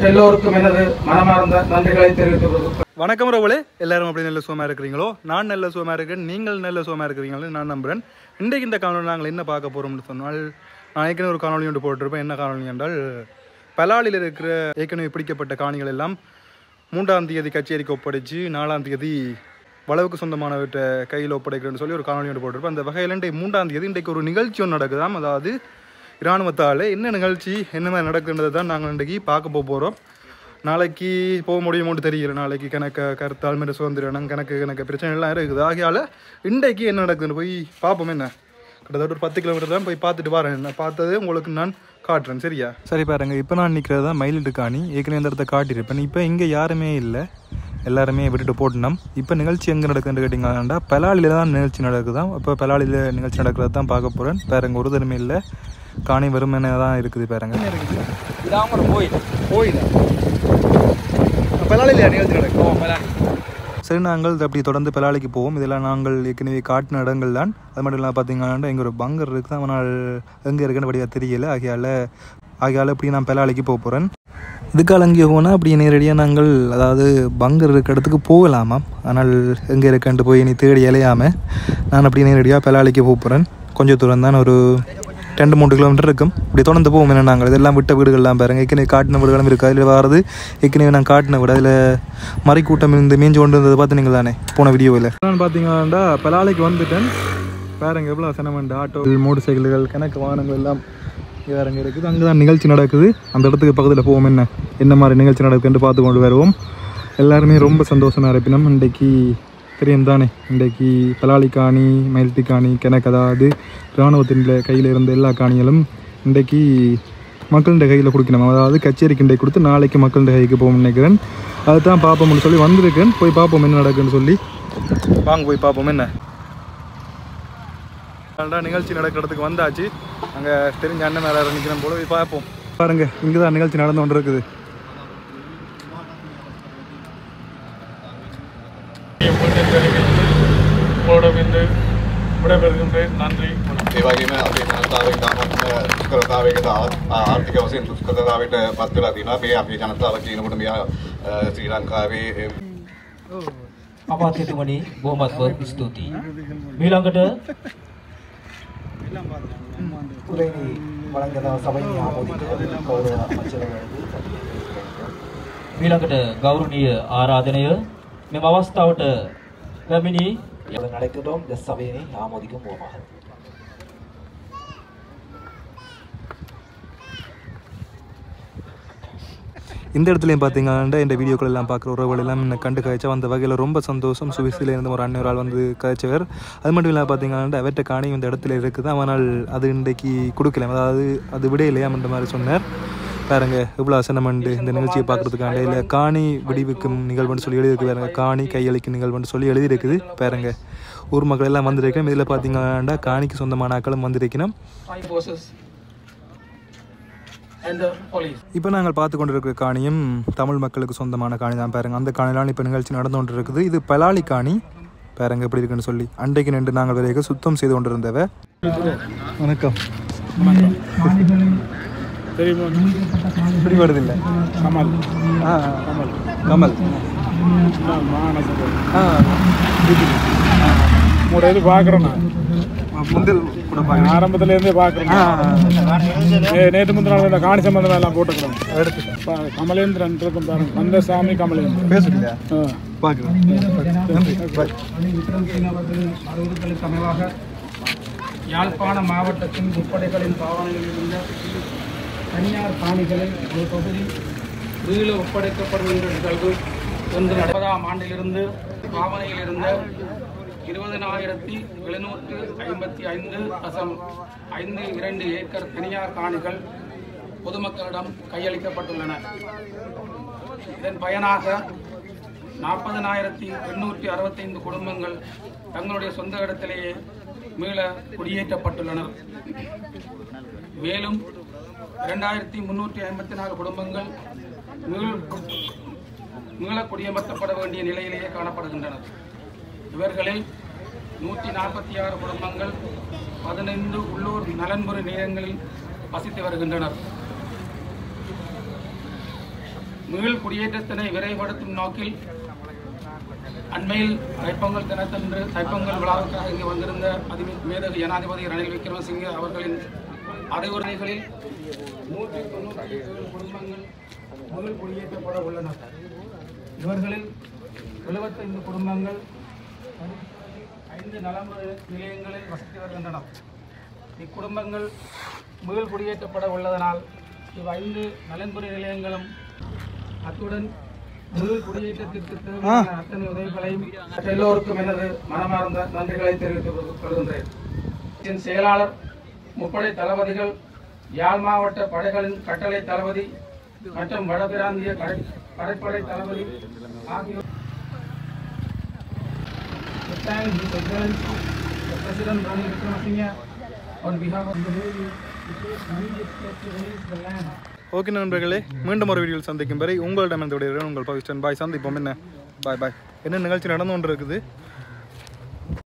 மற்ற எல்லோருக்கும் எனது மனமார்ந்த நன்றிகளை தெரிவித்துக் கொள்கிறேன் வணக்கம் ரவலே எல்லாரும் அப்படி நல்ல சுகமாக இருக்கிறீங்களோ நான் நல்ல சுகமாக இருக்கேன் நீங்கள் நல்ல சுகமாக இருக்கிறீங்களோ நான் நம்புகிறேன் இன்றைக்கு இந்த காணொலி நாங்கள் என்ன பார்க்க போகிறோம்னு சொன்னால் நான் ஏற்கனவே ஒரு காணொலி ஒன்று போட்டிருப்பேன் என்ன காணொலி என்றால் பலாலில் இருக்கிற ஏற்கனவே பிடிக்கப்பட்ட காணிகள் எல்லாம் மூன்றாம் தேதி கச்சேரிக்கு ஒப்படைச்சு நாலாம் தேதி வளவுக்கு சொந்தமானவற்றை கையில் ஒப்படைக்கிறேன்னு சொல்லி ஒரு காணொலி ஒன்று போட்டிருப்பேன் அந்த வகையில் இன்றைக்கு மூன்றாம் தேதி இன்றைக்கு ஒரு நிகழ்ச்சி ஒன்று நடக்குதாம் அதாவது இராணுவத்தால் என்ன நிகழ்ச்சி என்ன மாதிரி நடக்குன்றதை தான் நாங்கள் இன்றைக்கி பார்க்க போக போகிறோம் நாளைக்கு போக முடியுமோன்னு தெரியல நாளைக்கு கணக்க கருத்தால் மாதிரி சுதந்திரம் கணக்கு கணக்கு பிரச்சனை எல்லாம் இருக்குது ஆகையால் இன்றைக்கு என்ன நடக்குதுன்னு போய் பார்ப்போம் என்ன கிட்டத்தட்ட ஒரு பத்து கிலோமீட்டர் தான் போய் பார்த்துட்டு வரேன் நான் பார்த்தது உங்களுக்கு நான் காட்டுறேன் சரியா சரி பாருங்க இப்போ நான் நிற்கிறது தான் மயிலிட்டு காணி ஏற்கனவே இந்த இடத்த காட்டியிருப்பேன் இப்போ இங்கே யாருமே இல்லை எல்லாருமே விட்டுட்டு போட்டுனோம் இப்போ நிகழ்ச்சி எங்கே நடக்குதுன்னு கேட்டிங்கன்னா பலாலியில் தான் நிகழ்ச்சி நடக்குதாம் இப்போ பலாலியில் நிகழ்ச்சி நடக்கிறது தான் பார்க்க போகிறேன் பாருங்க ஒரு தருமே இல்லை காணி வெறுமனே தான் இருக்குது பாருங்க இதாம கோயில் கோயில் பலாலியில் நிகழ்ச்சி நடக்கும் சரி நாங்கள் இது அப்படி தொடர்ந்து பலாலிக்கு போவோம் இதெல்லாம் நாங்கள் ஏற்கனவே காட்டின இடங்கள் தான் அது மட்டும் இல்லாமல் பார்த்தீங்கன்னா இங்கே ஒரு பங்கர் இருக்குது ஆனால் எங்கே இருக்குன்னு படியாக தெரியல ஆகையால் ஆகையால் இப்படி நான் பலாலிக்கு போக போகிறேன் இதுக்கால அங்கே போனால் அப்படி நேரடியாக நாங்கள் அதாவது பங்கர் இருக்க இடத்துக்கு போகலாமா ஆனால் எங்கே இருக்கன்ட்டு போய் நீ தேடி இலையாமல் நான் அப்படி நேரடியாக பலாலிக்கு போக போகிறேன் கொஞ்சம் தூரம் தான் ஒரு ரெண்டு மூணு கிலோமீட்டர் இருக்கும் இப்படி தொடர்ந்து போவோம் என்ன நாங்கள் இதெல்லாம் விட்ட வீடுகள்லாம் பாருங்க ஏற்கனவே காட்டின வீடுகளும் இருக்குது அதில் வர்றது ஏற்கனவே நான் காட்டின வீடு அதில் மறை கூட்டம் இருந்து மேய்ஞ்சு கொண்டு வந்தது பார்த்தீங்க தானே போன வீடியோவில் நான் பார்த்தீங்கன்னா பலாலைக்கு வந்துட்டேன் பாருங்க எவ்வளோ சனமண்டு ஆட்டோ மோட்டர் சைக்கிள்கள் கணக்கு வாகனங்கள் எல்லாம் வேறங்க இருக்குது அங்கே தான் நிகழ்ச்சி நடக்குது அந்த இடத்துக்கு பக்கத்தில் போவோம் என்ன என்ன மாதிரி நிகழ்ச்சி நடக்குதுன்னு பார்த்து கொண்டு வருவோம் எல்லாருமே ரொம்ப சந்தோஷமாக இருப்பினோம் இன்றைக்கு தெரியும் தானே இன்றைக்கு பலாலி காணி மயில்த்தி காணி கிணக்கு அதாவது இராணுவத்தின் கையில் இருந்த எல்லா காணிகளும் இன்றைக்கு மக்கள்கிட்ட கையில் கொடுக்கணும் அதாவது கச்சேரிக்கு இன்றைக்கு கொடுத்து நாளைக்கு மக்கள்கிட்ட கைக்கு போகணும்னு நினைக்கிறேன் அதுதான் பார்ப்போம்னு சொல்லி வந்திருக்கேன் போய் பார்ப்போம் என்ன நடக்குன்னு சொல்லி வாங்க போய் பார்ப்போம் என்ன அதனால நிகழ்ச்சி நடக்கிற இடத்துக்கு வந்தாச்சு அங்கே தெரிஞ்ச அண்ணன் மேலே நிற்கிறோம் போல போய் பார்ப்போம் பாருங்க இங்கே தான் நிகழ்ச்சி நடந்து கொண்டு இருக்குது உங்களோட விடைபெறுகின்றேன் நன்றி ඒ වගේම අපේ ජනතාව ඉතාමත් දුෂ්කරතාවයකට ආ- ආර්ථික වශයෙන් දුෂ්කරතාවයට පත් වෙලා තියෙනවා. මේ අපේ ජනතාව කියනකොට මෙයා අ, ශ්‍රී ලංකාවේ ඒ අමාත්‍යතුමනි බොහොමත්ම ස්තුතියි. මීළඟට உரையை வழங்கின சபையை ஆமோதிக்க கௌரவ அமைச்சர் அவர்களுக்கு මීළඟට ගෞරවනීය ආරාධනය මෙම අවස්ථාවට පැමිණි உடன் அழைக்கிறோம் இந்த சபையினை ஆமோதிக்கும் போமாக இந்த இடத்துலையும் பார்த்தீங்கன்னா இந்த வீடியோக்கள் எல்லாம் பார்க்குற உறவுகள் எல்லாம் என்னை கண்டு கழிச்சா அந்த வகையில் ரொம்ப சந்தோஷம் சுவிஸில் இருந்து ஒரு அண்ணன் ஒரு ஆள் வந்து கழிச்சவர் அது மட்டும் இல்லாமல் பார்த்தீங்கன்னா அவற்றை காணி இந்த இடத்துல இருக்குது ஆனால் அது இன்றைக்கு கொடுக்கல அதாவது அது விட இல்லையாம்ன்ற மாதிரி சொன்னார் பாருங்க இவ்வளோ அசனமண்டு இந்த நிகழ்ச்சியை பார்க்குறதுக்காண்ட இல்லை காணி விடிவுக்கும் நிகழ்வுன்னு சொல்லி எழுதியிருக்கு பாருங்க காணி கையளிக்கும் நிகழ்வுன்னு சொல்லி எழுதியிருக்குது பாருங்க ஊர் மக்கள் எல்லாம் வந்திருக்கேன் இதில் பார்த்தீங்கன்னா காணிக்கு சொந்தமான ஆக்களும் வந்திருக்கணும் Five forces and the police. இப்போ நாங்கள் பார்த்து கொண்டிருக்கிற காணியும் தமிழ் மக்களுக்கு சொந்தமான காணி தான் பாருங்க அந்த காணிலாம் இப்போ நிகழ்ச்சி நடந்து கொண்டு இருக்குது இது பலாலி காணி பாருங்க எப்படி இருக்குன்னு சொல்லி அன்றைக்கு நின்று நாங்கள் வரைக்கும் சுத்தம் செய்து கொண்டிருந்தவ வணக்கம் தெரியுமா இப்படி வருதில்லை கமல் ஆ கமல் ஆ உங்களோட இது பார்க்குறேன் நான் முந்தில் கூட பாருங்க ஆரம்பத்துல இருந்தே பார்க்குறேன் நேற்று முந்தின நாள் இந்த காணி சம்பந்தம் எல்லாம் போட்டுக்கிறோம் எடுத்து பா- கமலேந்திரன் இருக்கும் பாருங்க கந்தசாமி கமலேந்திரன் பேசுறீங்க ஆ. பார்க்குறேன் நன்றி பாய் அறிவுறுத்தலுக்கு அமைவாக யாழ்ப்பாண மாவட்டத்தின் முப்படைகளின் பாவனையில் இருந்த தனியார் காணிகளை ஒரு தொகுதி மீள ஒப்படைக்கப்படுகின்ற நிகழ்வு ஒன்று நடப்பதாம் ஆண்டிலிருந்து பாவனையில் இருந்த இருபதனாயிரத்தி எழுநூற்று ஐம்பத்தி ஐந்து தசம் ஐந்து இரண்டு ஏக்கர் தனியார் காணிகள் பொதுமக்களிடம் கையளிக்கப்பட்டுள்ளன இதன் பயனாக நாற்பதனாயிரத்தி எண்ணூற்றி அறுபத்தைந்து குடும்பங்கள் தங்களுடைய சொந்த இடத்திலேயே மீள குடியேற்றப்பட்டுள்ளனர் மேலும் இரண்டாயிரத்தி முன்னூற்றி ஐம்பத்தி நாலு குடும்பங்கள் மீள் மீள குடியமர்த்தப்பட வேண்டிய நிலையிலேயே காணப்படுகின்றனர் இவர்களில் நூற்றி நாற்பத்தி ஆறு குடும்பங்கள் பதினைந்து உள்ளூர் நலன்புரி நிலையங்களில் வசித்து வருகின்றனர் மீள் குடியேற்றத்தினை விரைவுபடுத்தும் நோக்கில் அண்மையில் தைப்பொங்கல் தினத்தன்று தைப்பொங்கல் விழாவுக்காக இங்கு வந்திருந்த அதி மேதகு ஜனாதிபதி ரணில் விக்ரமசிங்கே அவர்களின் அறிவுரைகளில் நூற்றி தொண்ணூற்றி ஏழு குடும்பங்கள் மீள் குடியேற்றப்பட உள்ளனர் இவர்களில் எழுபத்தைந்து குடும்பங்கள் ஐந்து நலம்பு நிலையங்களில் வசித்து வருகின்றனர் இக்குடும்பங்கள் மீள் குடியேற்றப்பட உள்ளதனால் இவ் ஐந்து நலன்புரி நிலையங்களும் அத்துடன் மீள் குடியேற்றத்திற்கு தேவையான அத்தனை உதவிகளையும் எல்லோருக்கும் எனது மனமார்ந்த நன்றிகளை தெரிவித்துக் கொள்கின்றேன் இதன் செயலாளர் முப்படை தளபதிகள் யாழ் மாவட்ட படைகளின் கட்டளை தளபதி மற்றும் வடபிராந்திய கடை கடற்படை தளபதி ஆகியோர் to thank His Excellency, the President Ranil Wickremesinghe, on behalf of the Navy, to take immediate steps to release the land. Okay நண்பர்களே மீண்டும் ஒரு வீடியோவில் சந்திக்கும் வரை உங்களிடம் இந்த விடையுடன் உங்கள் பவிஷ்டன் பாய் சந்திப்போம் என்ன பாய் பாய் என்ன நிகழ்ச்சி நடந்து கொண்டு இருக்குது